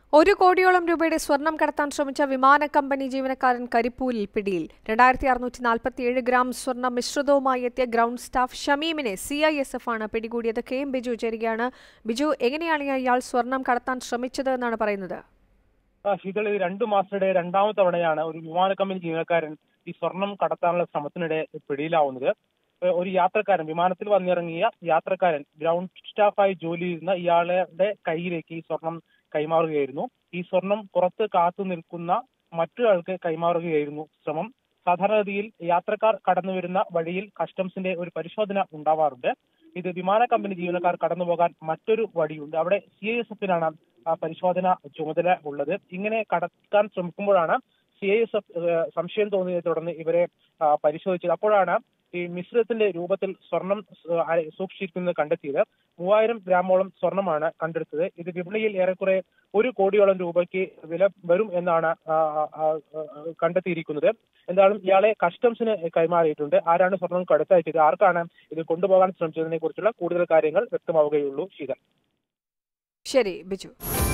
ഒരു കോടിയോളം രൂപയുടെ സ്വർണം കടത്താൻ ശ്രമിച്ച വിമാന കമ്പനി ജീവനക്കാരൻ കരിപ്പൂരിൽ പിടിയിൽ രണ്ടായിരത്തി അറുന്നൂറ്റി നാൽപ്പത്തിയേഴ് ഗ്രാം സ്വർണം മിശ്രിതവുമായി എത്തിയ ഗ്രൗണ്ട് സ്റ്റാഫ് ഷമീമിനെ സി ഐ എസ് എഫ് ആണ് പിടികൂടിയത് കെ എം ബിജു ചേരുകയാണ് ബിജു എങ്ങനെയാണ് ഇയാൾ സ്വർണം കടത്താൻ ശ്രമിച്ചത് എന്നാണ് പറയുന്നത് ആ, ശീതൾ ഇത് രണ്ടു മാസത്തിനിടെ രണ്ടാമത്തെ തവണയാണ് ഒരു വിമാന കമ്പനി ജീവനക്കാരൻ ഈ സ്വർണം കടത്താനുള്ള ശ്രമത്തിനിടെ പിടിയിലാവുന്നത് ഏഹ് ഒരു യാത്രക്കാരൻ വിമാനത്തിൽ വന്നിറങ്ങിയ യാത്രക്കാരൻ ഗ്രൗണ്ട് സ്റ്റാഫായി ജോലി ചെയ്യുന്ന ഇയാളുടെ കയ്യിലേക്ക് ഈ സ്വർണം കൈമാറുകയായിരുന്നു ഈ സ്വർണം പുറത്ത് കാത്തു നിൽക്കുന്ന മറ്റൊരാൾക്ക് കൈമാറുകയായിരുന്നു ശ്രമം സാധാരണഗതിയിൽ യാത്രക്കാർ കടന്നു വരുന്ന വഴിയിൽ കസ്റ്റംസിന്റെ ഒരു പരിശോധന ഉണ്ടാവാറുണ്ട് ഇത് വിമാന കമ്പനി ജീവനക്കാർ കടന്നു പോകാൻ മറ്റൊരു വഴിയുണ്ട് അവിടെ സി ഐ എസ് എഫിനാണ് ആ പരിശോധന ചുമതല ഉള്ളത് ഇങ്ങനെ കടക്കാൻ ശ്രമിക്കുമ്പോഴാണ് സി ഐ എസ് എഫ് സംശയം തോന്നിയതിനെ തുടർന്ന് ഇവരെ ആ, പരിശോധിച്ചത് അപ്പോഴാണ് ഈ മിശ്രിതത്തിന്റെ രൂപത്തിൽ സ്വർണം ആ, അര- സൂക്ഷിക്കുന്നത് കണ്ടെത്തിയത് മൂവായിരം ഗ്രാമോളം സ്വർണമാണ് കണ്ടെടുത്തത് ഇത് വിപണിയിൽ ഏറെക്കുറെ ഒരു കോടിയോളം രൂപയ്ക്ക് വില വരും എന്നാണ് ആ, ആ, ആ, ആ, കണ്ടെത്തിയിരിക്കുന്നത് എന്തായാലും ഇയാളെ കസ്റ്റംസിന് കൈമാറിയിട്ടുണ്ട് ആരാണ് സ്വർണം കടത്തയച്ചത് ആർക്കാണ് ഇത് കൊണ്ടുപോകാൻ ശ്രമിച്ചതിനെ കുറിച്ചുള്ള കൂടുതൽ കാര്യങ്ങൾ വ്യക്തമാവുകയുള്ളൂ ശീതൽ ശരി ബിജു